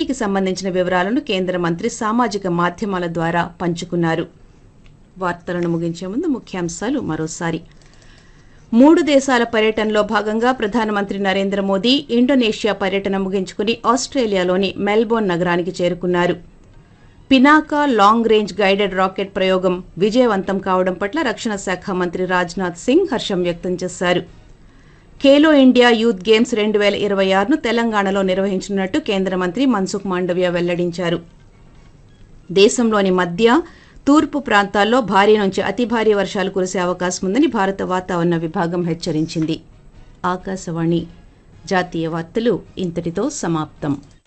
భేటీకి సంబంధించిన వివరాలను కేంద్ర మంత్రి సామాజిక మాధ్యమాల ద్వారా పంచుకున్నారు వార్తలను ముగించే ముందు ముఖ్యాంశాలు మరోసారి మూడు దేశాల పర్యటనలో భాగంగా ప్రధానమంత్రి నరేంద్ర మోదీ ఇండోనేషియా పర్యటన ముగించుకుని ఆస్ట్రేలియాలోని మెల్బోర్న్ నగరానికి చేరుకున్నారు Pinaka long range guided rocket ప్రయోగం విజయవంతం కావడం పట్ల రక్షణ శాఖ మంత్రి రాజ్నాథ్ సింగ్ హర్షం వ్యక్తం చేశారు ఖేలో ఇండియా యూత్ గేమ్స్ రెండు వేల ఇరవై ఆరును తెలంగాణలో నిర్వహించనున్నట్టు కేంద్ర మంత్రి మన్సుఖ్ మాండవ్య వెల్లడించారు దేశంలోని మధ్య తూర్పు ప్రాంతాల్లో భారీ నుంచి అతి భారీ వర్షాలు కురిసే అవకాశం ఉందని భారత వాతావరణ విభాగం హెచ్చరించింది ఆకాశవాణి జాతీయ వార్తలు ఇంతటితో సమాప్తం